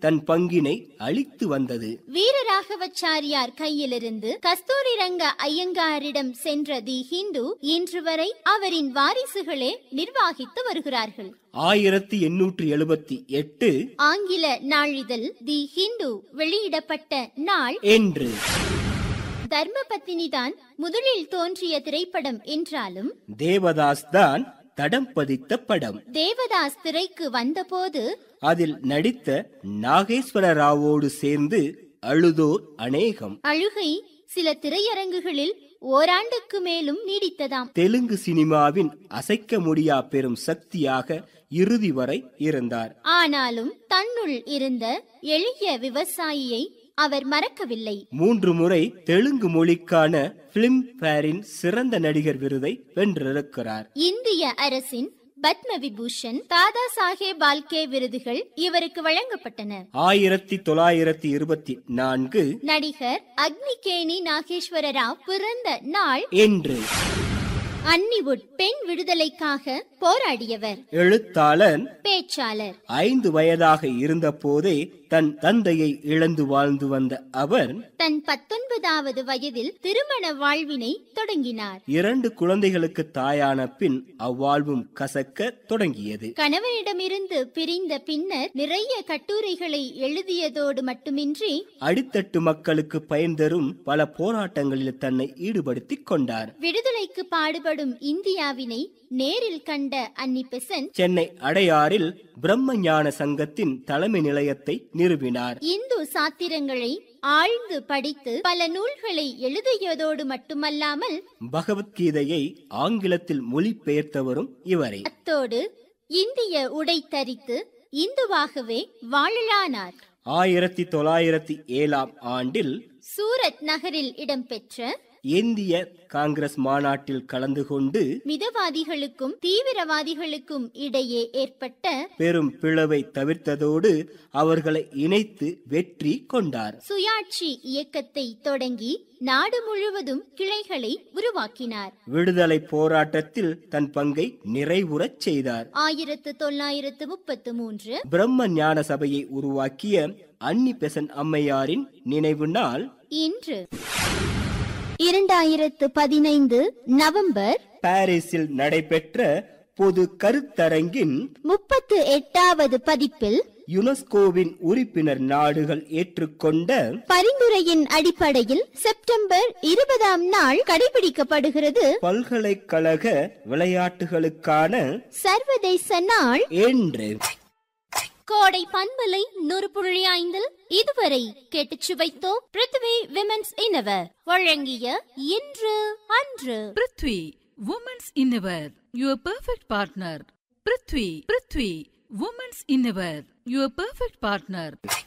தன் பங்கினை அளித்து வந்தது வீரராகவச்சாரியார் கையிலிருந்து கஸ்தூரி ரங்க ஐயங்காரிடம் சென்ற தி ஹிந்து இன்று வரை அவரின் வாரிசுகளே நிர்வாகித்து வருகிறார்கள் ஆயிரத்தி எண்ணூற்றி எழுபத்தி எட்டு ஆங்கில நாளிதழ் தி ஹிந்து வெளியிடப்பட்ட நாள் என்று தர்மபத்தினி தான் முதலில் தோன்றிய திரைப்படம் என்றாலும் தேவதாஸ் தான் தடம் பதித்த படம் தேவதாஸ் திரைக்கு வந்தபோது அதில் நடித்த நாகேஸ்வர ராவோடு சேர்ந்து அழுதோர் அநேகம் அழுகை சில திரையரங்குகளில் ஓராண்டுக்கு மேலும் நீடித்ததாம் தெலுங்கு சினிமாவின் அசைக்க முடியா பெரும் சக்தியாக இறுதி வரை இருந்தார் ஆனாலும் தன்னுள் இருந்த எளிய விவசாயியை அவர் மறக்கவில்லை மூன்று முறை தெலுங்கு மொழிக்கான பிலிம் ஃபேரின் சிறந்த நடிகர் விருதை வென்றிருக்கிறார் இந்திய அரசின் பத்ம விபூஷன் தாதா சாஹேப் பால்கே விருதுகள் இவருக்கு வழங்கப்பட்டன ஆயிரத்தி தொள்ளாயிரத்தி இருபத்தி நான்கு நடிகர் அக்னிகேணி நாகேஸ்வர ராவ் பிறந்த நாள் என்று அன்னிவுட் பெண் விடுதலைக்காக போராடியவர் எழுத்தாளன் பேச்சாளர் ஐந்து வயதாக இருந்தபோதே தன் தந்தையை இழந்து வாழ்ந்து வந்த அவர் தன் பத்தொன்பதாவது வயதில் திருமண வாழ்வினை தொடங்கினார் இரண்டு குழந்தைகளுக்கு தாயான பின் அவ்வாழ்வும் கசக்க தொடங்கியது கணவனிடமிருந்து பிரிந்த பின்னர் நிறைய கட்டுரைகளை எழுதியதோடு மட்டுமின்றி அடித்தட்டு மக்களுக்கு பயன் தரும் பல போராட்டங்களில் தன்னை ஈடுபடுத்திக் கொண்டார் விடுதலைக்கு பாடுபடும் இந்தியாவினை நேரில் கண்ட அன்னி பெசன்ட் சென்னை அடையாறில் பிரம்ம ஞான சங்கத்தின் தலைமை நிலையத்தை நிறுவினார் இந்து சாத்திரங்களை ஆழ்ந்து படித்து பல நூல்களை எழுதியதோடு மட்டுமல்லாமல் பகவத்கீதையை ஆங்கிலத்தில் மொழிபெயர்த்தவரும் இவரே அத்தோடு இந்திய உடை தரித்து இந்துவாகவே வாழலானார் ஆயிரத்தி தொள்ளாயிரத்தி ஏழாம் ஆண்டில் சூரத் நகரில் இடம்பெற்ற இந்திய காங்கிரஸ் மாநாட்டில் கலந்து கொண்டு மிதவாதிகளுக்கும் தீவிரவாதிகளுக்கும் இடையே ஏற்பட்ட பெரும் பிளவை தவிர்த்ததோடு அவர்களை இணைத்து வெற்றி கொண்டார் சுயாட்சி இயக்கத்தை தொடங்கி நாடு முழுவதும் கிளைகளை உருவாக்கினார் விடுதலை போராட்டத்தில் தன் பங்கை நிறைவுறச் செய்தார் ஆயிரத்து தொள்ளாயிரத்து முப்பத்து மூன்று பிரம்ம ஞான சபையை உருவாக்கிய அன்னி பெசன் அம்மையாரின் நினைவு நாள் இன்று இரண்டாயிரத்து பதினைந்து நவம்பர் பாரிஸில் நடைபெற்ற பொது கருத்தரங்கின் முப்பத்து எட்டாவது பதிப்பில் யுனெஸ்கோவின் உறுப்பினர் நாடுகள் ஏற்றுக்கொண்ட பரிந்துரையின் அடிப்படையில் செப்டம்பர் இருபதாம் நாள் கடைபிடிக்கப்படுகிறது பல்கலைக்கழக விளையாட்டுகளுக்கான சர்வதேச நாள் என்று கோடை பண்பலை நூறு புள்ளி ஐந்தில் இதுவரை கேட்டுச் சுவைத்தோம் பிருத்வி விமென்ஸ் இன்னவர் வழங்கிய இன்று அன்று prithvi women's innerwear your perfect partner prithvi prithvi women's innerwear your perfect partner